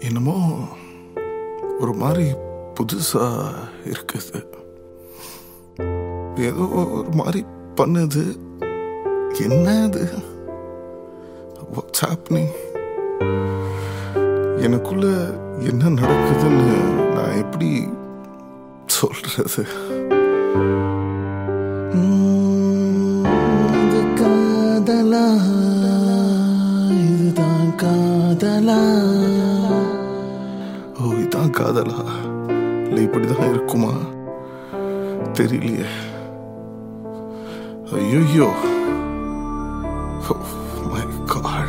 என்னமோ ஒரு மாதிரி புதுசா இருக்குது ஏதோ ஒரு மாதிரி பண்ணுது என்ன அது வாட்ஸ் ஹேப்னிங் எனக்குள்ள என்ன நடக்குதுன்னு நான் எப்படி சொல்றது உம், இது காதலா இதுதான் காதலா ஓ இதான் காதலா இல்லை இப்படிதான் இருக்குமா தெரியலையே ஐயோ மை காட்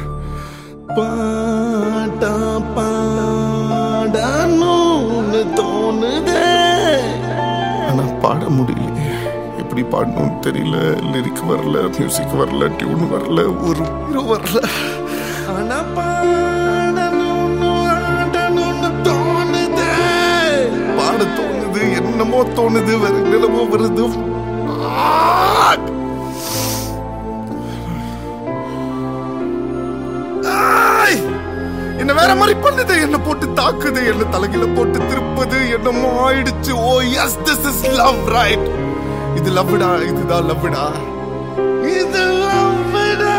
பாட்டா பாடணும்னு தோணுதே ஆனா பாட முடியலையே எப்படி பாடணும்னு தெரியல லிரிக் வரல மியூசிக் வரல டியூன் வரல ஒரு hero வரல ஆனா பாடணும்னு ஆடணும்னு தோணுதே பாட தோணுது என்னமோ தோணுது வேற என்னமோ வருது Ah! ஆய்! என்ன வேற மாதிரி பண்ணுது என்ன போட்டு தாக்குது என்ன தலைகில போட்டு திருப்புது என்னமோ ஆயிடுச்சு oh yes this is love right இது லவ்டா இதுதான் லவ்டா இது லவ்டா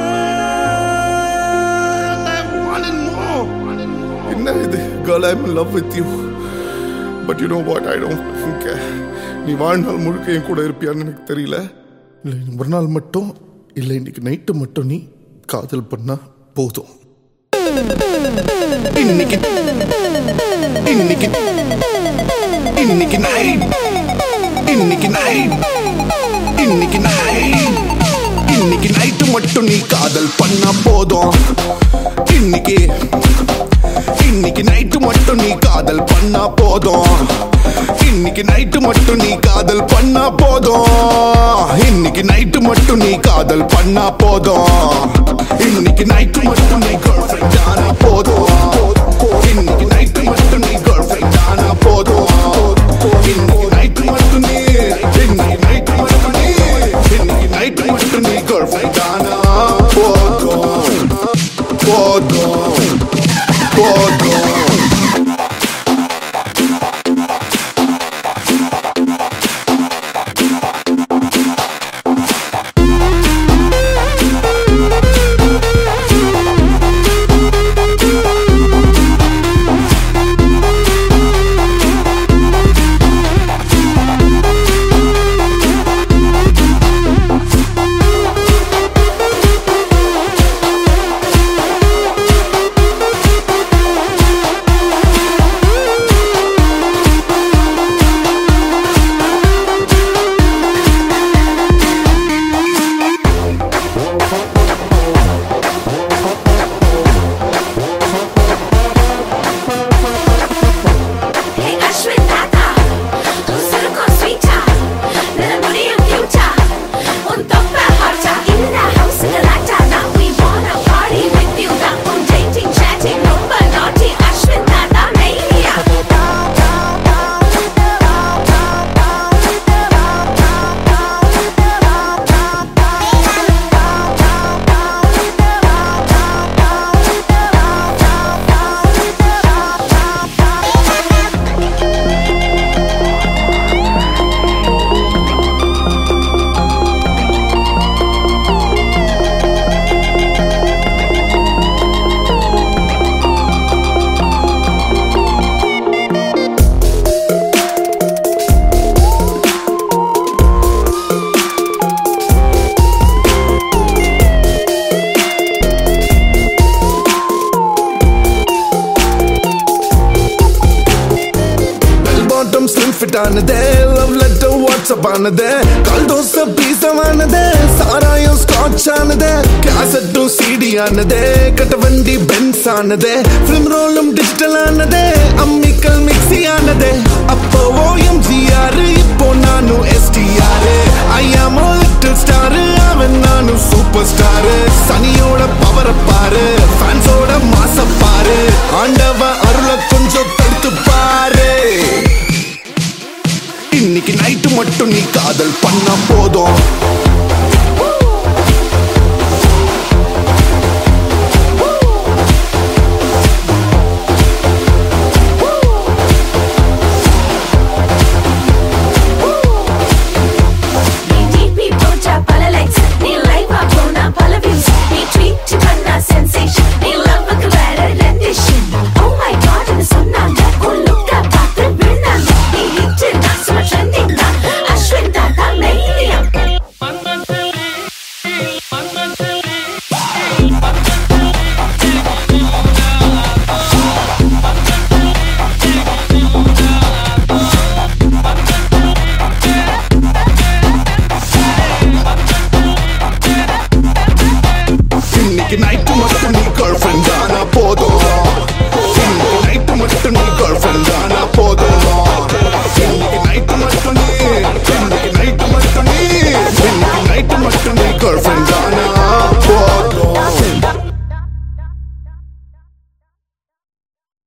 என்ன இது girl I am love with you but you know what I don't think நீ வாழ்நாள் முழுக்க என் கூட இருப்பியான்னு எனக்கு தெரியல இல்லை ஒரு நாள் மட்டும் இல்லை இன்னைக்கு நைட்டு மட்டும் நீ காதல் பண்ணா போதும் இன்னைக்கு இன்னைக்கு இன்னைக்கு நைட் இன்னைக்கு நைட் இன்னைக்கு நைட் இன்னைக்கு நைட்டு மட்டும் நீ காதல் பண்ணா போதும் இன்னைக்கு இன்னைக்கு நைட்டு மட்டும் நீ காதல் பண்ணா போதும் இன்னைக்கு நைட்டு மட்டும் நீ காதல் பண்ணா போதும் இன்னைக்கு நைட்டு மட்டும் நீ காதல் பண்ணா போதும் இன்னைக்கு நைட்டு மட்டும் நீ கேர்ள் ஃப்ரெண்ட் ஆனா போதும் இன்னைக்கு நைட்டு மட்டும் நீ கேர்ள் ஃப்ரெண்ட் ஆனா போதும் இன்னைக்கு நைட்டு மட்டும் நீ இன்னைக்கு நைட்டு மட்டும் நீ இன்னைக்கு நைட்டு மட்டும் நீ கேர்ள் ஃப்ரெண்ட் ஆனா போதும் போதும் போதும் Hey Ashwin Tata, உசுறு கொசுவிச்சா, நிலமுடியும் future, உன் தொப்பை ஹாட்டா, இந்த house கலாட்டா, now we wanna party with you, தான் உன் dating, chatting, ரொம்ப naughty, Ashwin Tata mania. Bell bottom slim fit ஆனதே லவ் லெட்டர் வாட்ஸ்அப் ஆனதே கால் தோசை பீசமானதே சாராயம் ஸ்காட்ச் ஆனதே கேசட்டும் சிடி ஆனதே கட்ட வண்டி பென்ஸ் ஆனதே ஃபிலிம் ரோலும் டிஜிட்டல் ஆனதே அம்மிக்கல் மிக்ஸி ஆனதே அப்போ ஓஎம்ஜிஆர் இப்போ நானும் எஸ்டிஆர் ஐயாமோ லிட்டில் ஸ்டார்